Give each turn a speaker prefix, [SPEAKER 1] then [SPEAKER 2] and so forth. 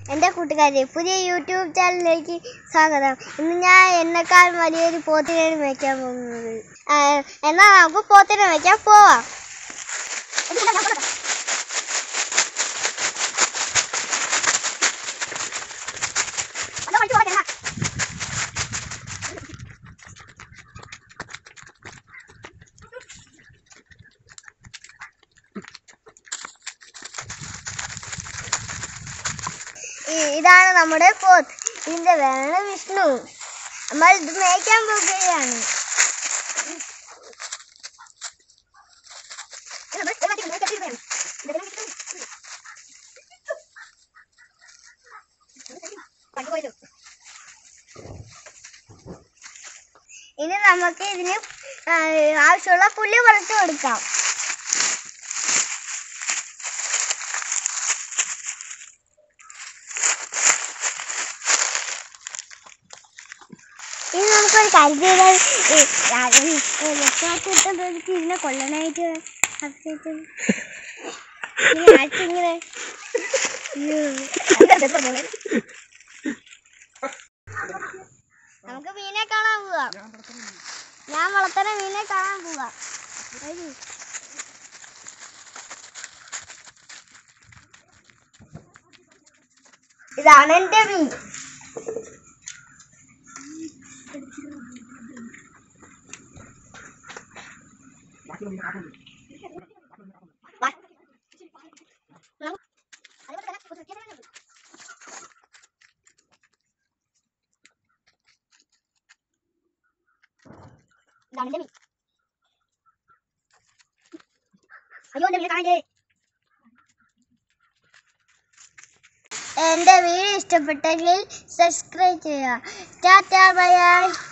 [SPEAKER 1] എൻ്റെ കൂട്ടുകാരെ പുതിയ യൂട്യൂബ് ചാനലിലേക്ക് സ്വാഗതം ഇന്ന് ഞാൻ എന്നെക്കാൾ വലിയൊരു പോത്തിനെയാണ് മേയ്ക്കാൻ പോകുന്നത് ആ, എന്നാൽ നമുക്ക് പോത്തിനെ മേയ്ക്കാൻ പോവാം ഇ- ഇതാണ് നമ്മുടെ പോത്ത് ഇതിന്റെ വേണം വിഷ്ണു നമ്മൾ ഇത് മേയ്ക്കാൻ പോകുകയാണ് ഇനി നമുക്ക് ഇതിന് ആ, ആവശ്യമുള്ള പുല്ല് പറിച്ചു കൊടുക്കാം ഇനി നമുക്കൊരു കാര്യം ചെയ്താൽ രക്ഷാത്തിട്ടതൊക്കെ ഇതിനെ കൊല്ലണായിട്ട് അഭിഷേക് ഇങ്ങനെ ആറ്റിങ്ങനെ അയ്യോ. നമുക്ക് മീനെ കാണാൻ പോവാം ഞാൻ വളർത്തണ മീനെ കാണാൻ പോവാം വരൂ. ഇതാണ് എന്റെ മീൻ ഇതാണ് എന്റെ മീൻ അയ്യോ എന്റെ മീനെ കാണാൻ എന്റെ വീഡിയോ ഇഷ്ടപ്പെട്ടെങ്കിൽ സബ്സ്ക്രൈബ് ചെയ്യുക ടാറ്റാ ബൈ